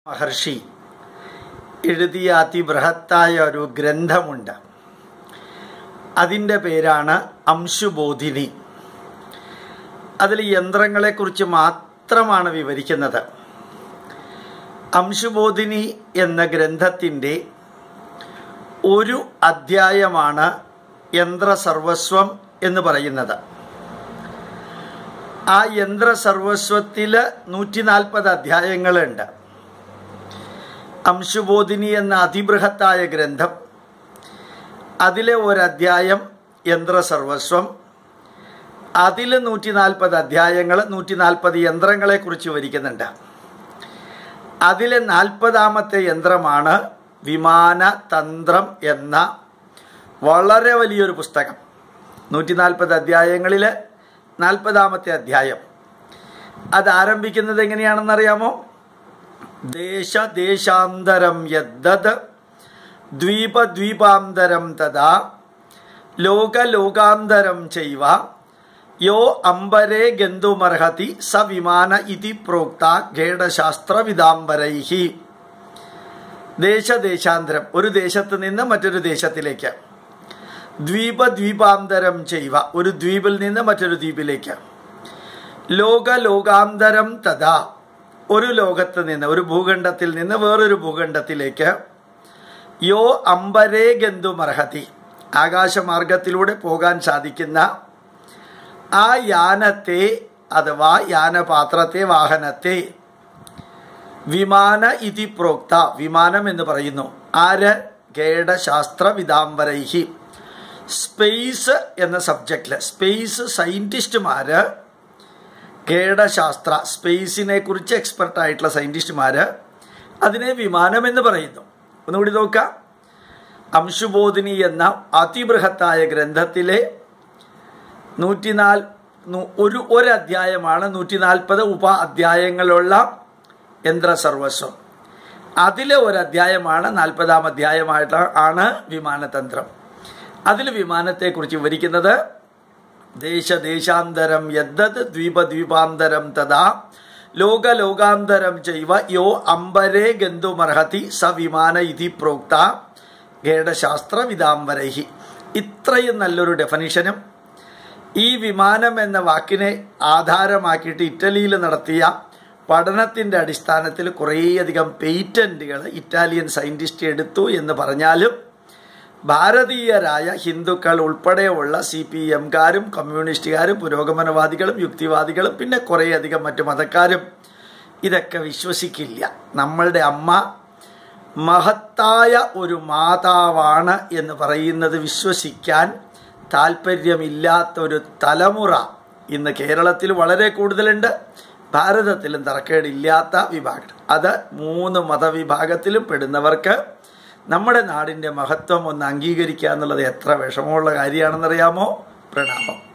മഹർഷി എഴുതിയ അതിബൃഹത്തായ ഒരു ഗ്രന്ഥമുണ്ട് അതിൻ്റെ പേരാണ് അംശുബോധിനി അതിൽ യന്ത്രങ്ങളെക്കുറിച്ച് മാത്രമാണ് വിവരിക്കുന്നത് അംശുബോധിനി എന്ന ഗ്രന്ഥത്തിൻ്റെ ഒരു അധ്യായമാണ് യന്ത്രസർവസ്വം എന്ന് പറയുന്നത് ആ യന്ത്രസർവസ്വത്തിൽ നൂറ്റി നാൽപ്പത് അധ്യായങ്ങളുണ്ട് അംശുബോധിനി എന്ന അതിബൃഹത്തായ ഗ്രന്ഥം അതിലെ ഒരധ്യായം യന്ത്രസർവസ്വം അതിൽ നൂറ്റി നാൽപ്പത് അധ്യായങ്ങൾ നൂറ്റി നാൽപ്പത് യന്ത്രങ്ങളെക്കുറിച്ച് വിവരിക്കുന്നുണ്ട് അതിലെ നാൽപ്പതാമത്തെ യന്ത്രമാണ് വിമാനതന്ത്രം എന്ന വളരെ വലിയൊരു പുസ്തകം നൂറ്റി നാൽപ്പത് അധ്യായങ്ങളിൽ നാൽപ്പതാമത്തെ അധ്യായം അത് ആരംഭിക്കുന്നത് എങ്ങനെയാണെന്നറിയാമോ ദേശദേശാന്തരം യദ്ദത് ദ്വീപദ്വീപാന്തരം തഥാ ലോകലോകാന്തരം ചൈവ യോ അംബരേ ഗന്തുമർഹതി സ വിമാന ഇതി പ്രോക്ത ഖേടശാസ്ത്രവിദാംബരൈഹി ദേശദേശാന്തരം ഒരു ദേശത്ത് നിന്ന് മറ്റൊരു ദേശത്തിലേക്ക് ദ്വീപദ്വീപാന്തരം ചെയ്യുക ഒരു ദ്വീപിൽ നിന്ന് മറ്റൊരു ദ്വീപിലേക്ക് ലോകലോകാന്തരം തഥാ ഒരു ലോകത്ത് നിന്ന് ഒരു ഭൂഖണ്ഡത്തിൽ നിന്ന് വേറൊരു ഭൂഖണ്ഡത്തിലേക്ക് യോ അമ്പരേ ഗന്ധുമർഹതി ആകാശമാർഗത്തിലൂടെ പോകാൻ സാധിക്കുന്ന ആ യാനത്തെ അഥവാ യാനപാത്രത്തെ വാഹനത്തെ വിമാന ഇതി പ്രോക്ത വിമാനം എന്ന് പറയുന്നു ആര് ഗേഡശാസ്ത്ര വിദാംബരൈഹി സ്പേസ് എന്ന സബ്ജക്റ്റിൽ സ്പേസ് സയൻറ്റിസ്റ്റുമാര് ഗേഡശാസ്ത്ര സ്പേസിനെ കുറിച്ച് എക്സ്പെർട്ട് ആയിട്ടുള്ള സയൻറ്റിസ്റ്റുമാര് അതിനെ വിമാനം എന്ന് പറയുന്നു ഒന്നുകൂടി നോക്കാം അംശുബോധിനി എന്ന അതിബൃഹത്തായ ഗ്രന്ഥത്തിലെ നൂറ്റിനാല് ഒരു ഒരു അധ്യായമാണ് നൂറ്റി നാൽപ്പത് ഉപ അധ്യായങ്ങളുള്ള യന്ത്രസർവസ്വം അതിലെ ഒരു അധ്യായമാണ് നാൽപ്പതാം അധ്യായമായിട്ട് ആണ് വിമാനതന്ത്രം അതിൽ വിമാനത്തെക്കുറിച്ച് വിവരിക്കുന്നത് ദേശദേശാന്തരം യദ്ദത് ദ്വീപദ്വീപാന്തരം തഥാ ലോകലോകാന്തരം ചെയ്വ യോ അംബരേ ഗന്ധുമർഹതി സ വിമാന ഇതി പ്രോക്ത ഗേഡശാസ്ത്ര വിദാംബരഹി ഇത്രയും നല്ലൊരു ഡെഫനിഷനും ഈ വിമാനം എന്ന വാക്കിനെ ആധാരമാക്കിയിട്ട് ഇറ്റലിയിൽ നടത്തിയ പഠനത്തിൻ്റെ അടിസ്ഥാനത്തിൽ കുറേയധികം പേറ്റന്റുകൾ ഇറ്റാലിയൻ സയൻറ്റിസ്റ്റ് എടുത്തു എന്ന് പറഞ്ഞാലും ഭാരതീയരായ ഹിന്ദുക്കൾ ഉൾപ്പെടെയുള്ള സി പി എംകാരും കമ്മ്യൂണിസ്റ്റുകാരും പുരോഗമനവാദികളും യുക്തിവാദികളും പിന്നെ കുറേയധികം മറ്റു മതക്കാരും ഇതൊക്കെ വിശ്വസിക്കില്ല നമ്മളുടെ അമ്മ മഹത്തായ ഒരു മാതാവാണ് എന്ന് പറയുന്നത് വിശ്വസിക്കാൻ താല്പര്യമില്ലാത്ത ഒരു തലമുറ ഇന്ന് കേരളത്തിൽ വളരെ കൂടുതലുണ്ട് ഭാരതത്തിലും തറക്കേടില്ലാത്ത വിഭാഗം അത് മൂന്ന് മതവിഭാഗത്തിലും പെടുന്നവർക്ക് നമ്മുടെ നാടിൻ്റെ മഹത്വം ഒന്ന് അംഗീകരിക്കുക എന്നുള്ളത് എത്ര വിഷമമുള്ള കാര്യമാണെന്നറിയാമോ പ്രണാമം